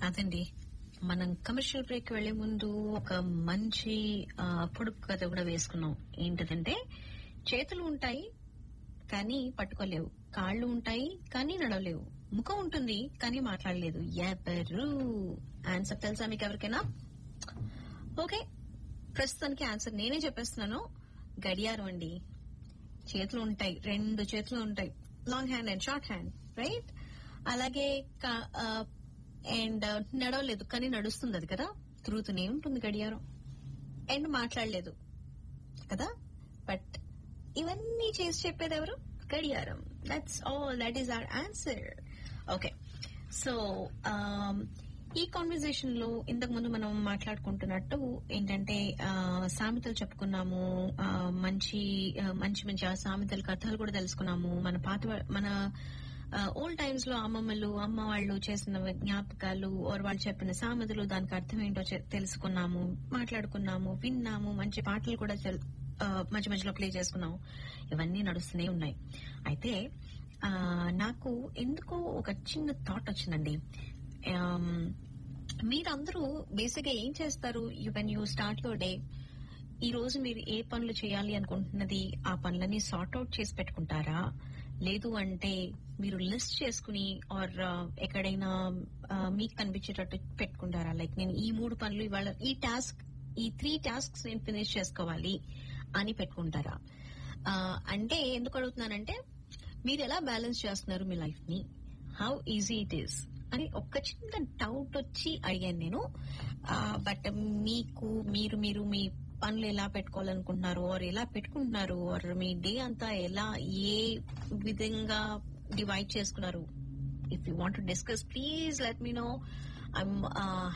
అదండి మనం commercial break వెళ్లే ముందు ఒక మంచి ఆ, పొడుపు కథ కూడా వేసుకున్నాం ఏంటంటే చేతులు ఉంటాయి కానీ పట్టుకోలేవు కాళ్ళు ఉంటాయి కానీ నడవలేవు ముఖం ఉంటుంది కానీ మాట్లాడలేదు ఎవరు ఆన్సర్ తెలుసా మీకు ఎవరికైనా ఓకే ప్రస్తుతానికి ఆన్సర్ నేనే చెప్పేస్తున్నాను గడియారం అండి చేతులు ఉంటాయి రెండు చేతులు ఉంటాయి long hand and short hand right అలాగే అండ్ నడవలేదు కానీ నడుస్తుంది అది కదా తిరుగుతూనే ఉంటుంది గడియారం అండ్ మాట్లాడలేదు కదా బట్ ఇవన్నీ చేసి చెప్పేది ఎవరు గడియారం that's all that is our answer okay so ఈ కాన్వర్జేషన్ లో ఇంతకు ముందు మనం మాట్లాడుకుంటున్నట్టు ఏంటంటే ఆ, సామెతలు చెప్పుకున్నాము ఆ, మంచి ఆ, మంచి మంచి ఆ సామెతల కథలు కూడా తెలుసుకున్నాము మన పాత వా- మన ఓల్డ్ టైమ్స్ లో అమ్మమ్మలు అమ్మ వాళ్ళు చేసిన జ్ఞాపకాలు ఓర్ వాళ్ళు చెప్పిన సామెతలు దానికి అర్థం ఏంటో చె- తెలుసుకున్నాము మాట్లాడుకున్నాము విన్నాము మంచి పాటలు కూడా తెల్- ఆ, మధ్య మధ్యలో ప్లే చేసుకున్నాము ఇవన్నీ నడుస్తూనే ఉన్నాయి అయితే ఆ, నాకు ఎందుకో ఒక చిన్న థాట్ వచ్చిందండి ఆమ్, మీరందరూ బేసిక్ గా ఏం చేస్తారు when you start your day ఈ రోజు మీరు ఏ పనులు చేయాలి అనుకుంటున్నది ఆ పనులని సార్ట్ అవుట్ చేసి పెట్టుకుంటారా లేదు అంటే మీరు లిస్ట్ చేసుకుని ఆర్ ఎక్కడైనా ఆ, మీకు కనిపించేటట్టు పెట్టుకుంటారా లైక్ నేను ఈ మూడు పనులు ఇవాళ ఈ టాస్క్ ఈ త్రీ టాస్క్స్ నేను ఫినిష్ చేసుకోవాలి అని పెట్టుకుంటారా ఆ, అంటే ఎందుకు అడుగుతున్నానంటే మీరు ఎలా బ్యాలెన్స్ చేస్తున్నారు మీ లైఫ్ ని హౌ ఈజీ ఇట్ ఈస్ అని ఒక్క చిన్న డౌట్ వచ్చి అడిగాను నేను బట్ మీకు మీరు మీరు మీ పనులు ఎలా పెట్టుకోవాలనుకుంటున్నారు ఆర్ ఎలా పెట్టుకుంటున్నారు ఆర్ మీ డే అంతా ఎలా ఏ విధంగా డివైడ్ చేసుకున్నారు if you want to discuss please let me know I'm